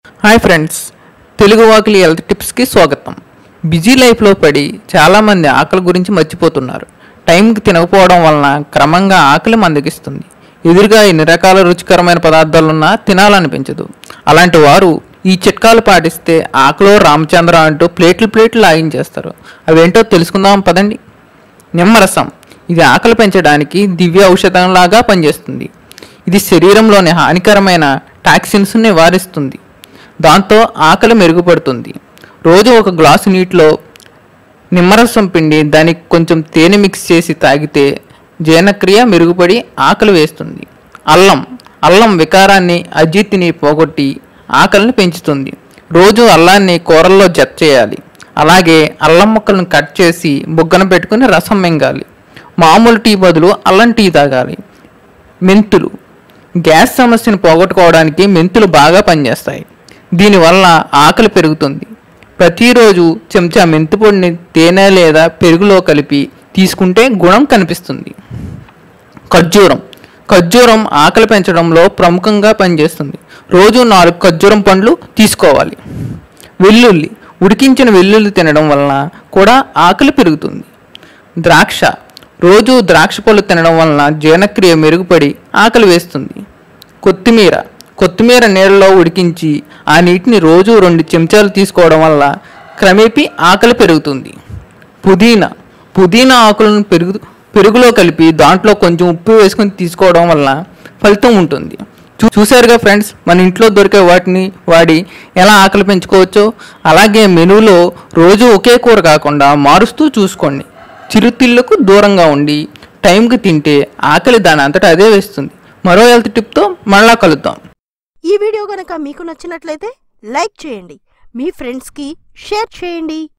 hi friends Telugu వాకిలి health టిప్స్కి స్వాగతం busy లైఫ్లో పడి చాలామంది ఆకలి గురించి మర్చిపోతున్నారు టైంకి తినకపోవడం వలన క్రమంగా ఆకలి మందగిస్తుంది ఎదురుగా ఎన్ని రకాల రుచికరమైన పదార్థాలున్నా తినాలనిపించదు అలాంటి వారు ఈ చిట్కాలు పాటిస్తే ఆకలో రామచంద్ర అంటూ ప్లేట్లు ప్లేట్లు లాగించేస్తారు అవేంటో తెలుసుకుందాం పదండి నిమ్మరసం ఇది ఆకలి పెంచడానికి దివ్య ఔషధంలాగా పనిచేస్తుంది ఇది శరీరంలోని హానికరమైన టాక్సిన్స్ని నివారిస్తుంది దాంతో ఆకలి మెరుగుపడుతుంది రోజు ఒక గ్లాసు నీటిలో నిమ్మరసం పిండి దానికి కొంచెం తేనె మిక్స్ చేసి తాగితే జీర్ణక్రియ మెరుగుపడి ఆకలి వేస్తుంది అల్లం అల్లం వికారాన్ని అజీర్తిని పోగొట్టి ఆకలిని పెంచుతుంది రోజు అల్లాన్ని కూరల్లో జత చేయాలి అలాగే అల్లం ముక్కలను కట్ చేసి బుగ్గన పెట్టుకుని రసం మింగాలి మామూలు టీ బదులు అల్లం టీ తాగాలి మెంతులు గ్యాస్ సమస్యను పోగొట్టుకోవడానికి మెంతులు బాగా పనిచేస్తాయి దీనివల్ల ఆకలి పెరుగుతుంది ప్రతిరోజు చెంచా మెంతి పొడిని తేనె లేదా పెరుగులో కలిపి తీసుకుంటే గుణం కనిపిస్తుంది ఖర్జూరం ఖర్జూరం ఆకలి పెంచడంలో ప్రముఖంగా పనిచేస్తుంది రోజు నాలుగు ఖర్జూరం పండ్లు తీసుకోవాలి వెల్లుల్లి ఉడికించిన వెల్లుల్లి తినడం వలన కూడా ఆకలి పెరుగుతుంది ద్రాక్ష రోజు ద్రాక్ష పళ్ళు తినడం వలన జీర్ణక్రియ మెరుగుపడి ఆకలి వేస్తుంది కొత్తిమీర కొత్తిమీర నీళ్ళలో ఉడికించి ఆ నీటిని రోజు రెండు చెంచాలు తీసుకోవడం వల్ల క్రమేపీ ఆకలి పెరుగుతుంది పుదీనా పుదీనా ఆకులను పెరుగు పెరుగులో కలిపి దాంట్లో కొంచెం ఉప్పు వేసుకొని తీసుకోవడం వల్ల ఫలితం ఉంటుంది చూ- చూశారుగా ఫ్రెండ్స్ మన ఇంట్లో దొరికే వాటిని వాడి ఎలా ఆకలి పెంచుకోవచ్చో అలాగే మెనూలో రోజు ఒకే కూర కాకుండా మారుస్తూ చూసుకోండి చిరుతిళ్ళకు దూరంగా ఉండి టైంకి తింటే ఆకలి దాని అంతటా అదే వేస్తుంది మరో హెల్త్ టిప్తో మళ్ళా కలుద్దాం ఈ వీడియో గనక మీకు నచ్చినట్లయితే లైక్ చేయండి మీ ఫ్రెండ్స్కి షేర్ చేయండి